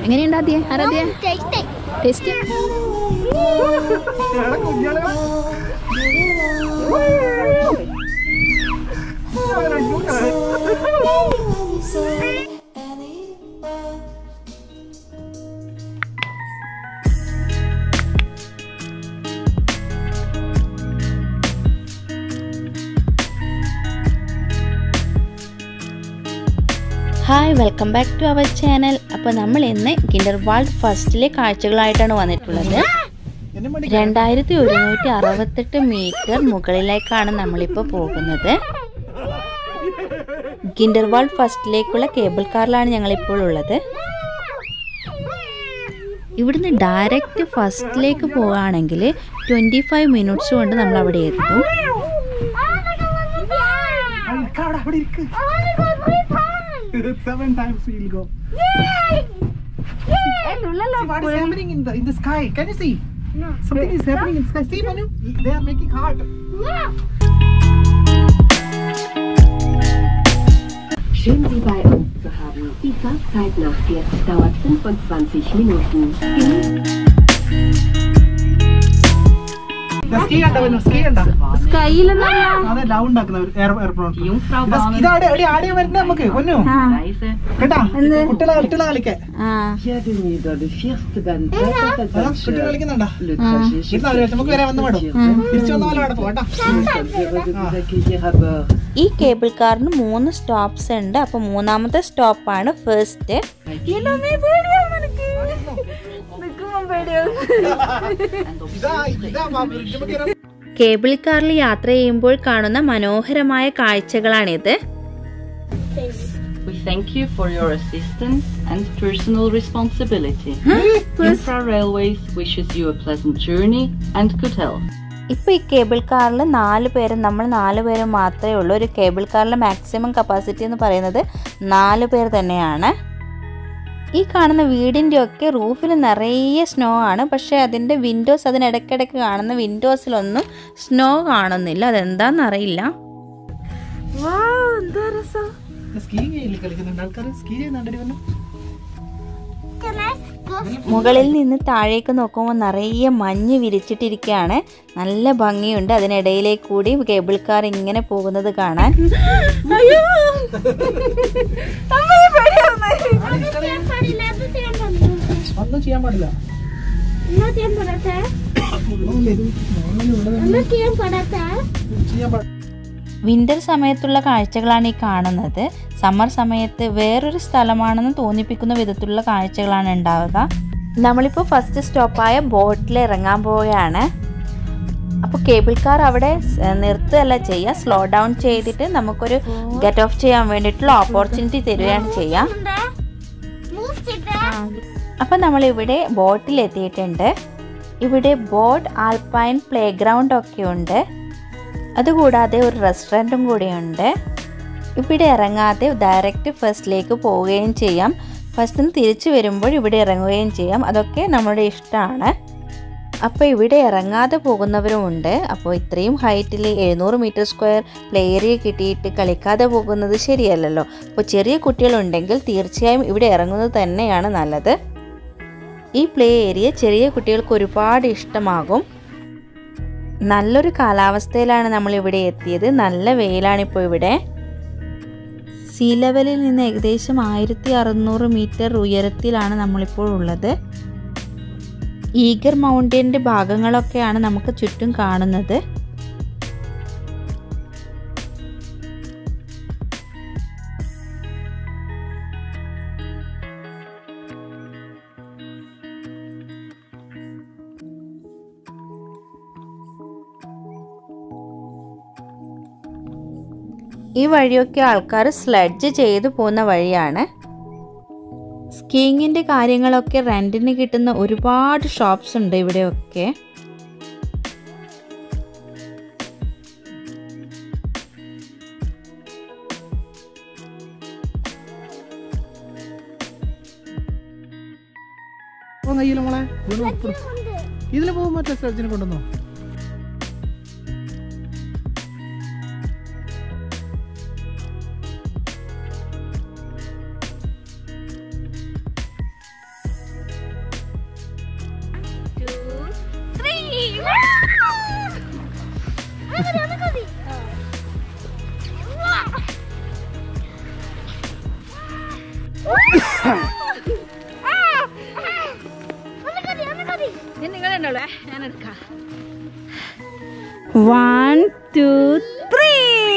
എങ്ങനെയുണ്ട് Aadya Aaradhya taste hi welcome back to our channel അപ്പോൾ നമ്മൾ ഇന്ന് കിൻഡർ വാൾഡ് ഫസ്റ്റിലെ കാഴ്ചകളായിട്ടാണ് വന്നിട്ടുള്ളത് രണ്ടായിരത്തി ഒരുന്നൂറ്റി അറുപത്തെട്ട് മീറ്റർ മുകളിലേക്കാണ് നമ്മളിപ്പോൾ പോകുന്നത് കിൻഡർ വാൾഡ് ഫസ്റ്റിലേക്കുള്ള കേബിൾ കാറിലാണ് ഞങ്ങളിപ്പോൾ ഉള്ളത് ഇവിടുന്ന് ഡയറക്റ്റ് ഫസ്റ്റിലേക്ക് പോവുകയാണെങ്കിൽ ട്വൻറ്റി ഫൈവ് മിനിറ്റ്സ് കൊണ്ട് നമ്മൾ അവിടെ എത്തും Seven times we'll go. See what is happening in the in the sky? Can you see? No. Something is happening in the sky. See, Manu, they are making heart. Schön, Sie bei uns zu haben. Die Fahrzeit nach jetzt dauert 25 Minuten. The ski കണ്ടോ Manu? Ski കണ്ടോ? അതെ love ഉണ്ടാക്കുന്ന air എയർപ്ലോൺ ഇതാടെ എടി ആടെ വരുന്നത് നമുക്ക് പൊന്നു കേട്ടാ കുട്ടികളെ കുട്ടികളെ കളിക്കാൻ Hier den nieder, die vierste Band. അതാ കുട്ടികൾ കളിക്കുന്നുണ്ടാ Le trajet chez ഇരുന്നാ നമുക്ക് വരെ വന്ന് വിടും തിരിച്ചു വന്ന പോലെ അവിടെ പോകട്ടാ de vous accueillir à bord. ഈ കേബിൾ കാറിന് മൂന്ന് സ്റ്റോപ്സ് ഉണ്ട് അപ്പോൾ മൂന്നാമത്തെ സ്റ്റോപ്പാണ് ഫസ്റ്റ് ഇതാ ഇതാ ബ്രിഡ്ജ് നമുക്ക് കേബിൾ കാറിൽ യാത്ര ചെയ്യുമ്പോൾ കാണുന്ന മനോഹരമായ കാഴ്ചകളാണിത് We thank you for your assistance and personal responsibility. Infra Railways wishes you a pleasant journey and good health. ഇപ്പൊ ഈ കേബിൾ കാറിൽ നാല് പേര് നമ്മൾ നാല് പേര് മാത്രമേ ഉള്ളൂ ഒരു കേബിൾ കാറിലെ മാക്സിമം കപ്പാസിറ്റി എന്ന് പറയുന്നത് നാല് പേർ തന്നെയാണ് ഈ കാണുന്ന വീടിൻ്റെ ഒക്കെ റൂഫിൽ നിറയെ സ്നോ ആണ് പക്ഷേ അതിൻ്റെ വിൻഡോസ് അതിനിടയ്ക്കിടയ്ക്ക് കാണുന്ന വിൻഡോസിലൊന്നും സ്നോ കാണുന്നില്ല അതെന്താണെന്ന് അറിയില്ല സ്കീയിങ് ചെയ്യില്ല കളിക്കുന്നുണ്ട് ആൾക്കാർ സ്കീ ചെയ്യുന്നുണ്ടടി പൊന്നു മുകളിൽ നിന്ന് താഴേക്ക് നോക്കുമ്പോൾ നിറയെ മഞ്ഞ് വിരിച്ചിട്ടിരിക്കുകയാണ് നല്ല ഭംഗിയുണ്ട് അതിനിടയിലേക്ക് കൂടി കേബിൾ കാർ ഇങ്ങനെ പോകുന്നത് കാണാൻ ഒന്നും ചെയ്യാൻ പാടില്ല ചെയ്യാൻ പാടില്ല വിന്റർ സമയത്തുള്ള കാഴ്ചകളാണ് ഈ കാണുന്നത് സമ്മർ സമയത്ത് വേറൊരു സ്ഥലമാണെന്ന് തോന്നിപ്പിക്കുന്ന വിധത്തിലുള്ള കാഴ്ചകളാണ് ഉണ്ടാവുക നമ്മളിപ്പോൾ ഫസ്റ്റ് സ്റ്റോപ്പായ ബോട്ടിൽ ഇറങ്ങാൻ പോവുകയാണ് അപ്പോൾ കേബിൾ കാർ അവിടെ സ് നിർത്തുകയല്ല ചെയ്യുക സ്ലോ ഡൗൺ ചെയ്തിട്ട് നമുക്കൊരു ഗെറ്റ് ഓഫ് ചെയ്യാൻ വേണ്ടിയിട്ടുള്ള ഓപ്പർച്യൂണിറ്റി തരികയാണ് ചെയ്യുക അപ്പം നമ്മളിവിടെ ബോട്ടിൽ എത്തിയിട്ടുണ്ട് ഇവിടെ ബോട്ട് ആൽപൈൻ പ്ലേ ഗ്രൗണ്ട് ഒക്കെ ഉണ്ട് അതുകൂടാതെ ഒരു റെസ്റ്റോറൻറ്റും കൂടിയുണ്ട് ഇവിടെ ഇറങ്ങാതെ ഡയറക്റ്റ് ഫസ്റ്റിലേക്ക് പോവുകയും ചെയ്യാം ഫസ്റ്റിൽ നിന്ന് തിരിച്ചു വരുമ്പോൾ ഇവിടെ ഇറങ്ങുകയും ചെയ്യാം അതൊക്കെ നമ്മുടെ ഇഷ്ടമാണ് അപ്പോൾ ഇവിടെ ഇറങ്ങാതെ പോകുന്നവരുമുണ്ട് അപ്പോൾ ഇത്രയും ഹൈറ്റിൽ എഴുന്നൂറ് മീറ്റർ സ്ക്വയർ പ്ലേ ഏരിയ കിട്ടിയിട്ട് കളിക്കാതെ പോകുന്നത് ശരിയല്ലല്ലോ അപ്പോൾ ചെറിയ കുട്ടികളുണ്ടെങ്കിൽ തീർച്ചയായും ഇവിടെ ഇറങ്ങുന്നത് തന്നെയാണ് നല്ലത് ഈ പ്ലേ ഏരിയ ചെറിയ കുട്ടികൾക്ക് ഒരുപാട് ഇഷ്ടമാകും നല്ലൊരു കാലാവസ്ഥയിലാണ് നമ്മൾ ഇവിടെ എത്തിയത് നല്ല വെയിലാണിപ്പോൾ ഇവിടെ സീ ലെവലിൽ നിന്ന് ഏകദേശം ആയിരത്തി അറുന്നൂറ് മീറ്റർ ഉയരത്തിലാണ് നമ്മളിപ്പോൾ ഉള്ളത് ഈഗർ മൗണ്ടൻ്റെ ഭാഗങ്ങളൊക്കെയാണ് നമുക്ക് ചുറ്റും കാണുന്നത് ഈ വഴിയൊക്കെ ആൾക്കാർ സ്ലഡ്ജ് ചെയ്തു പോകുന്ന വഴിയാണ് സ്കീയിങ്ങിൻ്റെ കാര്യങ്ങളൊക്കെ റെൻറ്റിന് കിട്ടുന്ന ഒരുപാട് ഷോപ്സ് ഉണ്ട് ഇവിടെയൊക്കെ പോകാൻ കഴിയില്ല മോളെ ഇതിൽ പോകും മറ്റേ സ്ലഡ്ജിനെ കൊണ്ടുവന്നോ one two three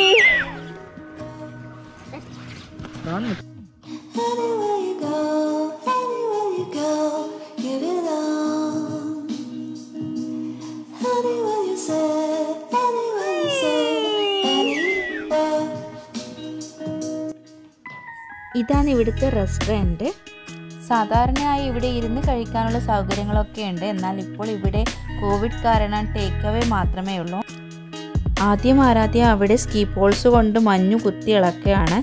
Anywhere you go, anywhere you go, you belong. Anywhere you say, anywhere you say, anywhere. ഇതാണ് ഇവിടുത്തെ റെസ്റ്റോറൻറ്റ് സാധാരണയായി ഇവിടെ ഇരുന്ന് കഴിക്കാനുള്ള സൗകര്യങ്ങളൊക്കെ ഉണ്ട് എന്നാൽ ഇപ്പോൾ ഇവിടെ കോവിഡ് കാരണം ടേക്ക് അവേ മാത്രമേ ഉള്ളൂ ആദ്യം ആരാധ്യ അവിടെ സ്കീ പോൾസ് കൊണ്ട് മഞ്ഞു കുത്തി ഇളക്കുകയാണ്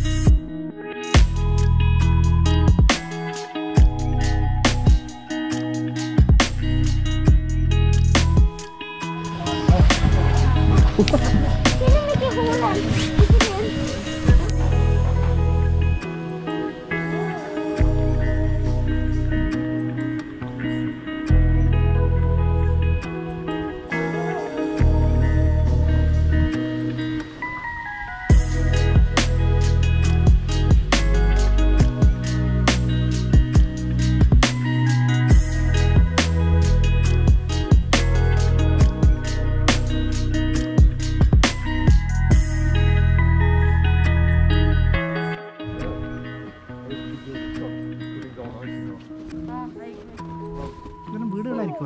ഇങ്ങനെ വീടുകളായിരിക്കുവാ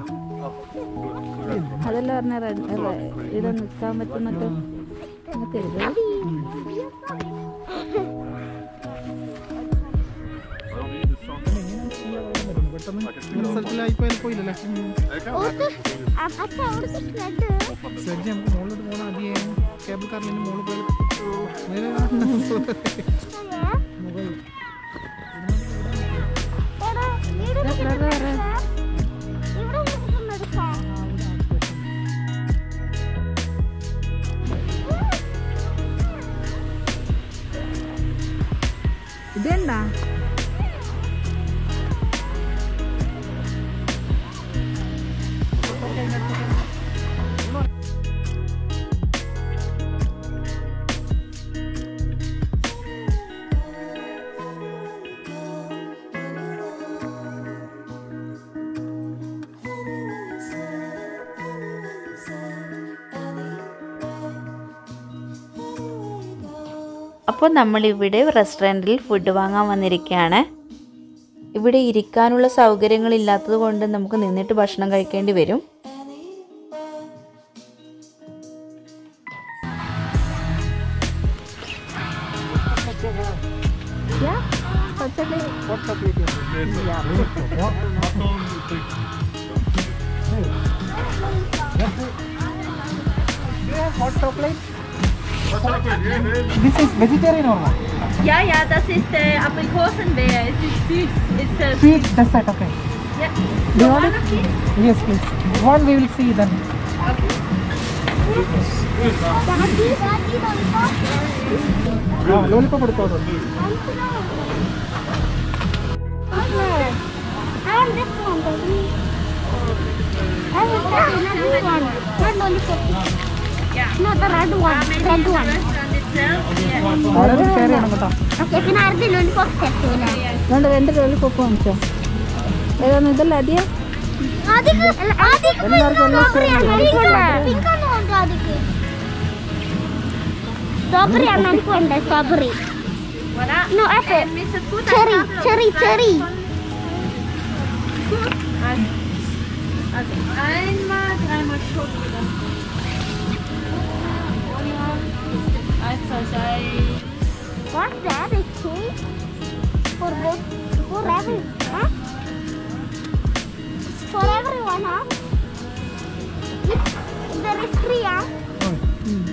അതല്ല പറഞ്ഞ ഇവിടെ നിൽക്കാൻ പറ്റുന്നൊക്കെ പെട്ടെന്ന് ഇങ്ങനെ സ്ഥലത്തിലായിപ്പോയാൽ പോയില്ലല്ലേ ശ്രദ്ധ നമുക്ക് മുകളിലോട്ട് പോകണം ആദ്യം കേബിൾ കാറിൽ മുകളിൽ പോയാൽ നേരെ മുകളിൽ ഇതെന്താ അപ്പോൾ നമ്മളിവിടെ റെസ്റ്റോറൻറ്റിൽ ഫുഡ് വാങ്ങാൻ വന്നിരിക്കുകയാണ് ഇവിടെ ഇരിക്കാനുള്ള സൗകര്യങ്ങളില്ലാത്തത് കൊണ്ട് നമുക്ക് നിന്നിട്ട് ഭക്ഷണം കഴിക്കേണ്ടി വരും Hot chocolate? This is vegetarian or what? Ja, ja, das ist äh, Aprikosenbeer. Es ist süß. It's, äh, Sweet dessert, okay. ja. Do you want it? Yes, please. One we will see then. ആ lollipop എടുത്തോ No, the red one. Red one. വളരെ share ചെയ്യണം കേട്ടോ Okay, പിന്നെ അടുത്ത lollipop set അതുകൊണ്ട് രണ്ട് lollipop വാങ്ങിച്ചോ ഏതാന്ന് ഇതല്ല അടിയ സ്ട്രോബെറി ആണ് എനിക്ക് വേണ്ടത് strawberry no apple cherry cherry cherry Also einmal, dreimal Schokolade. Eins, zwei, drei. What's that? Is cake? For both, for every, huh? For everyone, huh? It's, there is three, huh? Hmm.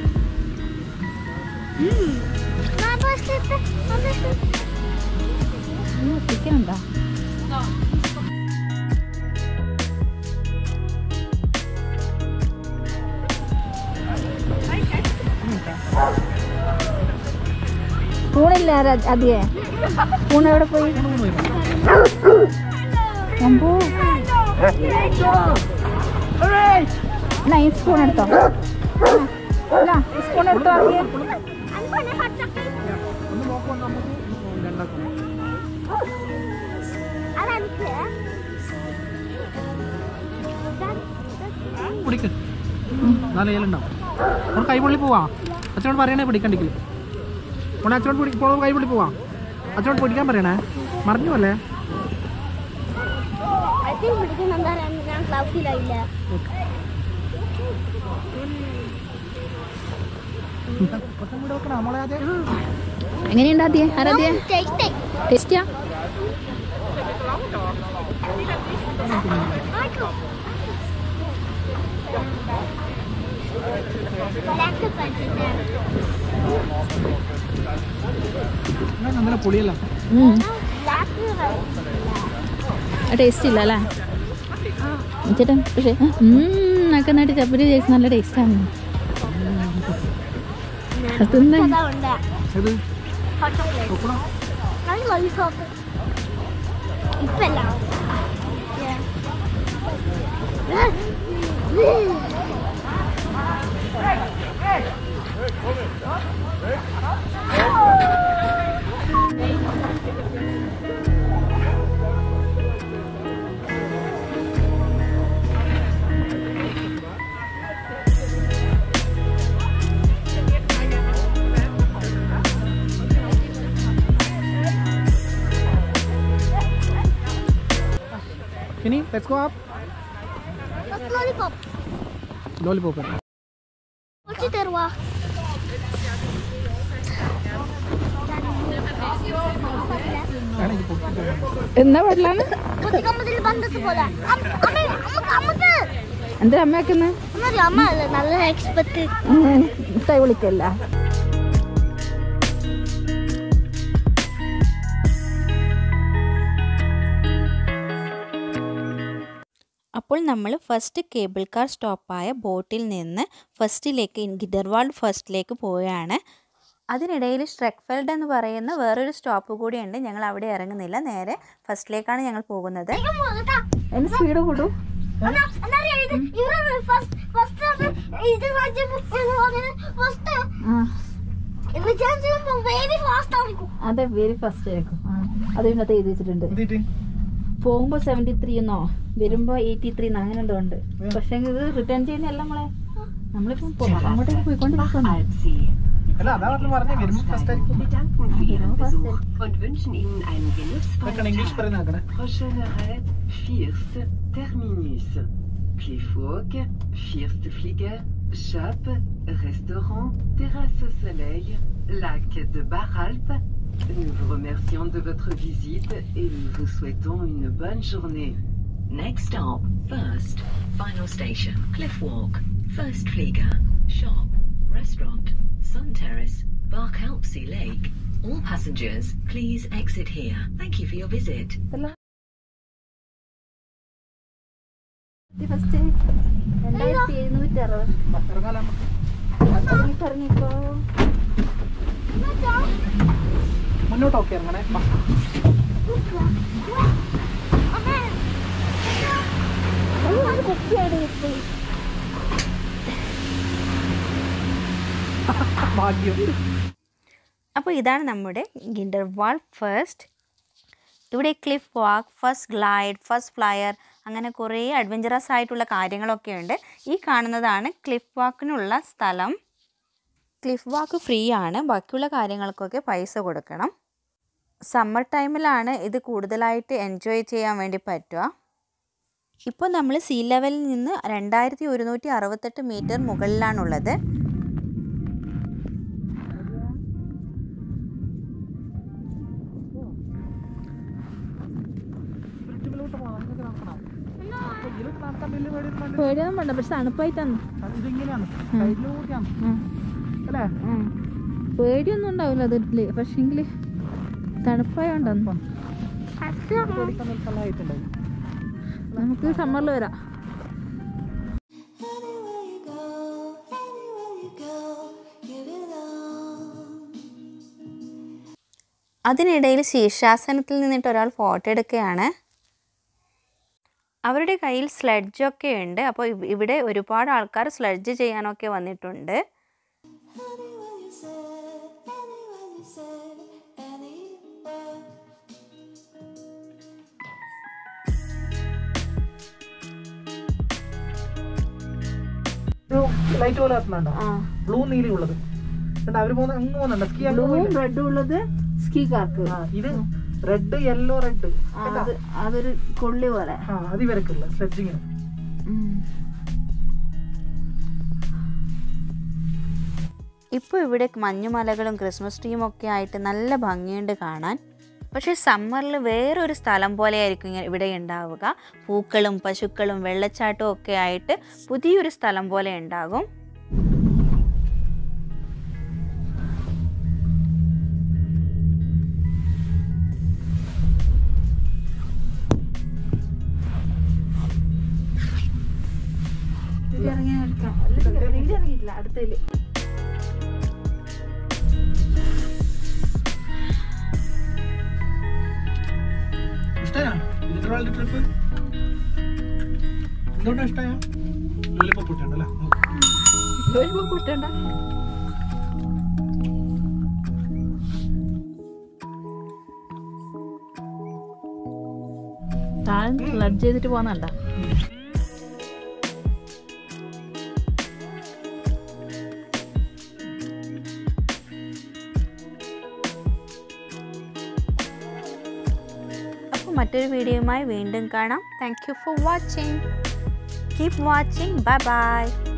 No, but it's, it's, chicken ഉണ്ടോ സ്പൂണില്ല അധികെ spoon എവിടെ പോയി അമ്പോ എന്നാ ഈ spoon എടുത്തോ spoon എടുത്തോ ആദ്യം Anfone പച്ചക്ക് ഒന്ന് നോക്കുമ്പോൾ നമുക്ക് രണ്ടാക്കും അതെനിക്ക് പിടിക്ക് നാല് ഏലുണ്ടാവും നമ്മൾ കൈപൊള്ളി പോവാ അച്ഛനോട് പറയണേ പിടിക്കണ്ടെങ്കിൽ മോനെ അച്ഛനോട് പിടി ഇപ്പോൾ കൈപൊള്ളി പോവാ അച്ഛനോട് പിടിക്കാൻ പറയണേ മറിഞ്ഞു അല്ലേ അച്ഛൻ പിടിക്കുന്നെന്താ ഞാൻ ക്ലാസ്സിലായില്ല കുറച്ചും കൂടെ വെക്കണം നമ്മളെ ആദ്യം എങ്ങനെയുണ്ട് ആദ്യം ആരാധ്യ ടേസ്റ്റ് ടേസ്റ്റിയാ ബ്ലാക്ക് പറ്റില്ല നല്ല പൊളിയല്ല ബ്ലാക്ക് ടേസ്റ്റ് ഇല്ല അല്ലേ ചേട്ടാ പക്ഷേ ഒക്കെ നട്ട് ചപ്പരി ചേച്ചി നല്ല ടേസ്റ്റാണ് തിന്ന അതാ ഉണ്ട് ഇത് ഹോട്ട് ചോക്ലേറ്റ് നോക്കണം അത് ലോലിപോപ്പ് ഇപ്പല്ല ഇനി let's go up lollipop lollipop കുറച്ച് തരുവാ വേണമെങ്കിൽ പൊട്ടിട്ട് എന്നാ പാടിലാണ് കുത്തിക്കമ്പതിൽ ബന്ധത്ത് പോലെ അമ്മക്ക് എന്താ അമ്മ വെക്കുന്നത് അമ്മ അമ്മ അല്ലേ നല്ല എക്സ്പെർട്ട് കൈ വിളിക്കല്ല അപ്പോൾ നമ്മൾ ഫസ്റ്റ് കേബിൾ കാർ സ്റ്റോപ്പായ ബോട്ടിൽ നിന്ന് ഫസ്റ്റിലേക്ക് ഗിദർവാൾഡ് ഫസ്റ്റിലേക്ക് പോവുകയാണ് അതിനിടയിൽ സ്ട്രെക്ഫെൽഡ് എന്ന് പറയുന്ന വേറൊരു സ്റ്റോപ്പ് കൂടിയുണ്ട് ഞങ്ങൾ അവിടെ ഇറങ്ങുന്നില്ല നേരെ ഫസ്റ്റിലേക്കാണ് ഞങ്ങൾ പോകുന്നത് എൻ്റെ സ്പീഡ് കൂടും അതെ വെരി ഫസ്റ്റ് ആയിരിക്കും അത് ഇന്നത്തെ എഴുതി വെച്ചിട്ടുണ്ട് എന്തിട്ട് പോകുമ്പോ സെവന്റി ത്രീ എന്നോ വരുമ്പോ എയ്റ്റി ത്രീ എന്നോ അങ്ങനെ എന്തോ ഉണ്ട് പക്ഷെ ഇത് റിട്ടേൺ ചെയ്യുന്നല്ല നമ്മളെ നമ്മളിപ്പോ പോ- അങ്ങോട്ടേക്ക് പോയിക്കൊണ്ടിരിക്കുന്നു Alpsee. അല്ല അതാ പറഞ്ഞു പറഞ്ഞേ വരുമ്പോൾ ഫസ്റ്റ് ആയിരിക്കും bedanken für Ihren Besuch und wünschen Ihnen einen വെക്കണം genussvollen ഇംഗ്ലീഷ് Tag. പറയുന്ന ആക്കണേ Prochaine arrêt, Vierste, Terminus. Cliffwalk, Vierste Flieger, Shop, Restaurant, Terrasse au Soleil, Lac de Baralp. Nous vous remercions de votre visite et nous vous souhaitons une bonne journée. Next stop, first. Final station, Cliff Walk. First Flieger. Shop. Restaurant. Sun Terrace. Bark Alpsea Lake. All passengers, please exit here. Thank you for your visit. First രണ്ടായിരത്തി എഴുന്നൂറ്റി അറുപത് ഇറങ്ങാലോ ഇറങ്ങിക്കോ ഇറങ്ങിക്കോ മുന്നോട്ട് okay ഇറങ്ങണേ വാ. ഭാഗ്യം അപ്പോൾ ഇതാണ് നമ്മുടെ ഗിൻഡർവാൾ ഫസ്റ്റ് ഇവിടെ cliff walk first glide first flyer അങ്ങനെ കുറേ അഡ്വഞ്ചറസ് ആയിട്ടുള്ള കാര്യങ്ങളൊക്കെ ഉണ്ട് ഈ കാണുന്നതാണ് ക്ലിഫ് വാക്കിനുള്ള സ്ഥലം ക്ലിഫ് വാക്ക് ഫ്രീ ആണ് ബാക്കിയുള്ള കാര്യങ്ങൾക്കൊക്കെ പൈസ കൊടുക്കണം സമ്മർ ടൈമിലാണ് ഇത് കൂടുതലായിട്ട് എൻജോയ് ചെയ്യാൻ വേണ്ടി പറ്റുക ഇപ്പോൾ നമ്മൾ സീ ലെവലിൽ നിന്ന് രണ്ടായിരത്തി ഒരുന്നൂറ്റി അറുപത്തെട്ട് മീറ്റർ മുകളിലാണുള്ളത് ബ്രിഡ്ജിലോട്ട് പോകാം നമുക്ക് നടക്കണം അപ്പൊ ഇതിലോട്ട് നടക്കാൻ വലിയ പേടിയൊന്നും വേണ്ട. പേടിയൊന്നും വേണ്ട പക്ഷെ തണുപ്പായിട്ടാണ് അത് ഇതിങ്ങനെയാണ് സൈഡിലൂടെയാണ് അല്ലേ പേടിയൊന്നും ഉണ്ടാവില്ല അതില് പക്ഷെങ്കിൽ തണുപ്പായോണ്ടെന്ന് പേടിക്കാൻ ഒരു സ്ഥലമായിട്ടുണ്ടായി നമുക്ക് സമ്മറിൽ വരാം Anywhere you go, anywhere you go, you belong. അതിനിടയിൽ ശീർഷാസനത്തിൽ നിന്നിട്ട് ഒരാൾ ഫോട്ടോ എടുക്കുകയാണ് അവരുടെ കയ്യിൽ സ്ലഡ്ജൊക്കെ ഉണ്ട് അപ്പോൾ ഇവ്- ഇവിടെ ഒരുപാട് ആൾക്കാർ സ്ലഡ്ജ് ചെയ്യാനൊക്കെ വന്നിട്ടുണ്ട് Anyone you said, anyone you said, anyone. ഒരു ലൈറ്റ് പോലെ കത്തുന്നുണ്ടോ ബ്ലൂ നീലി ഉള്ളത് എന്നിട്ട് അവര് പോകുന്ന അങ്ങ് പോകുന്നുണ്ട് സ്കീ അങ്ങ് പോയില്ലേ? റെഡും ഉള്ളത് സ്കീക്കാർക്ക് ആ, ഇത് റെഡ് യെല്ലോ റെഡ് അത് അതൊരു കൊള്ളി പോലെ ആ അത് ഇവരക്കില്ല സ്ലെഡ്ജിങ്ങിന് ഇപ്പോൾ ഇവിടെ മഞ്ഞുമലകളും ക്രിസ്മസ് ട്രീയും ഒക്കെ ആയിട്ട് നല്ല ഭംഗിയുണ്ട് കാണാൻ പക്ഷേ സമ്മറിൽ വേറൊരു സ്ഥലം പോലെ ആയിരിക്കും ഇങ്ങനെ ഇവിടെ ഉണ്ടാവുക പൂക്കളും പശുക്കളും വെള്ളച്ചാട്ടവും ഒക്കെ ആയിട്ട് പുതിയൊരു സ്ഥലം പോലെ ഉണ്ടാകും ഇറങ്ങിയിട്ടില്ല അടുത്തതില് ഇഷ്ടമായോ ഇതിന്റെ ട്രിപ്പ് എന്തുകൊണ്ടാ ഇഷ്ടമായോ ലോലിപ്പോപ്പ് പൊട്ടുണ്ടല്ലേ പൊട്ടണ്ട താഴെ ഫ്ലഡ് ചെയ്തിട്ട് പോകുന്നുണ്ട അപ്പോൾ മറ്റൊരു വീഡിയോയുമായി വീണ്ടും കാണാം thank you for watching keep watching bye by